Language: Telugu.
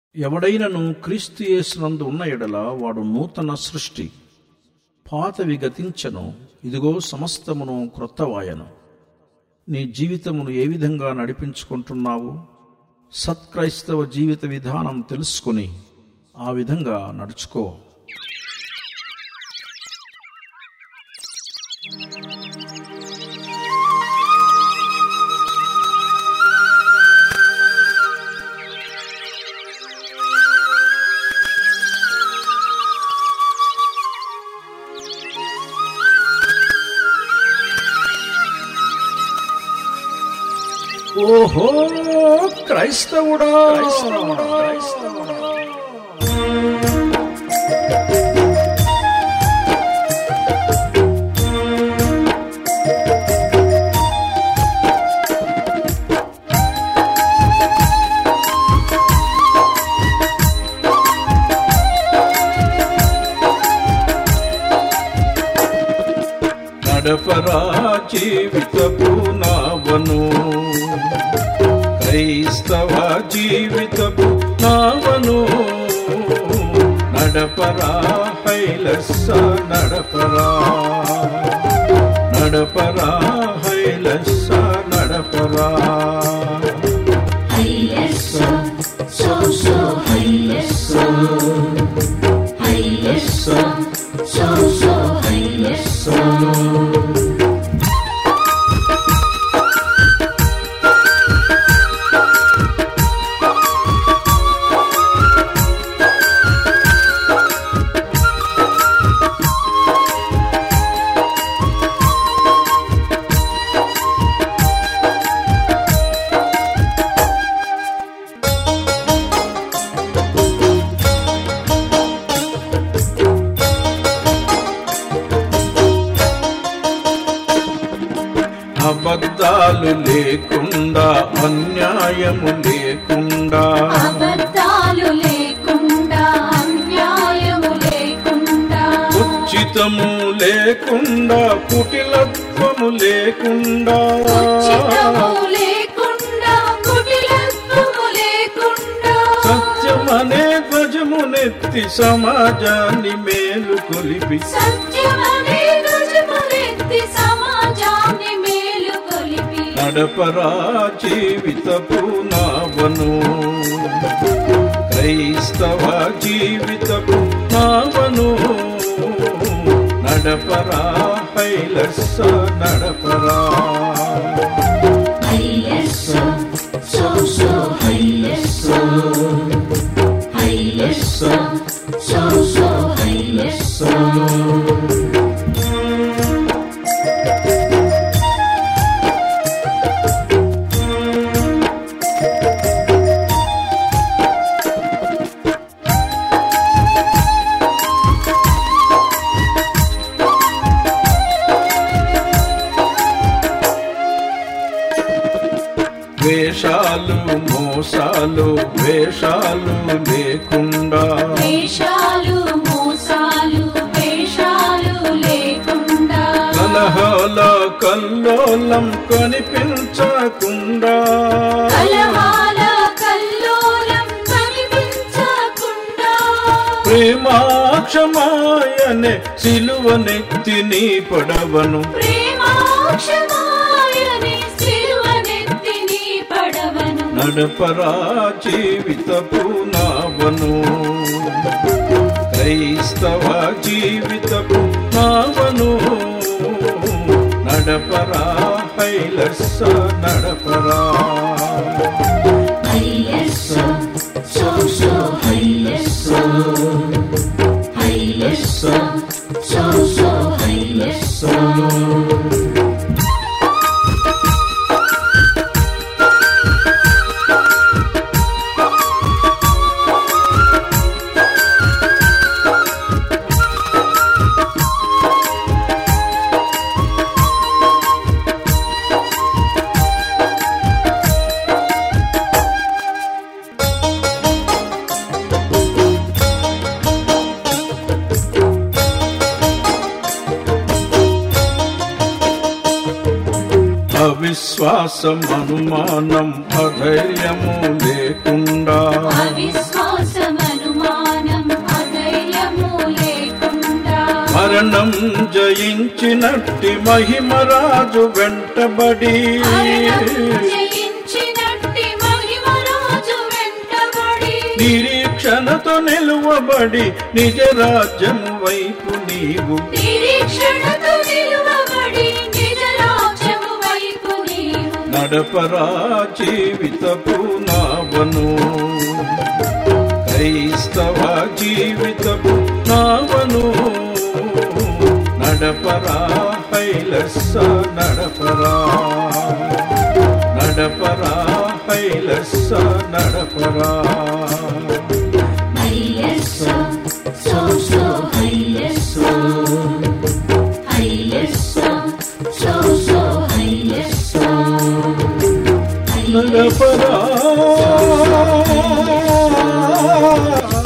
ఎవడైనను క్రీస్తు యేసునందు ఉన్న ఎడల వాడు నూతన సృష్టి పాతవి గతించను ఇదిగో సమస్తమును క్రొత్తవాయను నీ జీవితమును ఏ విధంగా నడిపించుకుంటున్నావు సత్క్రైస్తవ జీవిత విధానం తెలుసుకుని ఆ విధంగా నడుచుకో ఓహో క్రైస్తవుడా క్రైస్తవుడా క్రైస్తవుడా నడపరా జీవితపు నావను క్రైస్తవ జీవితపు నావను నడపరా హైలస్స నడపరా నడపరా హైలస్స నడపరా Hayyesso, so so hayyesso, hayyesso, so so hayyesso. అబద్ధాలు లేకుండా అన్యాయము లేకుండా అబద్ధాలు లేకుండా అన్యాయము లేకుండా ఉచితము లేకుండా కుటిలత్వము లేకుండా ఉచితము లేకుండా కుటిలత్వము లేకుండా సత్యమనే ధ్వజమునెత్తి సమాజాన్ని మేలు కొలిపి సత్యమనే రుజుములెత్తి సమాజాన్ని మేలు కొలిపి నడపరా జీవితపు నావను క్రైస్తవ జీవితపు నావను నడపరా హైలస్స నడపరా హైయస్సో సో సో హైయస్సో హైయస్సో సో సో హైయస్సో వేషాలు మోసాలు వేషాలు లేకుండా వేషాలు మోసాలు వేషాలు లేకుండా కలహాల కల్లోలం కనిపించకుండా కలహాల కల్లోలం కనిపించకుండా ప్రేమాక్షమాయనే సిలువనెత్తి నీ పడవను ప్రేమాక్షమాయని సిలువనెత్తి నీ పడవను నడపరా జీవితపు నావను క్రైస్తవ జీవితపు నావను నడపరా హైలస్స నడపరా హైయస్సో సో సో హైయస్సో హైయస్సో సో సో హైయస్సో అవిశ్వాసం అనుమానం అధైర్యము లేకుండా అవిశ్వాసం మరణం జయించినట్టి మహిమరాజు వెంటబడి మరణం జయించినట్టి మహిమరాజు వెంటబడి నిరీక్షణతో నిలువబడి నిజ రాజ్యము వైపు నీవు నిరీక్షణతో నిలువబడి నిజ రాజ్యము వైపు నీవు నడపరా జీవితపు నావను క్రైస్తవ జీవితపు నావను నడపరా హైలస్స నడపరా నడపరా హైలస్స నడపరా హైలెస్సో సో సో హైలెస్సో హైలెస్సో సో సో హైలెస్సో నడపరా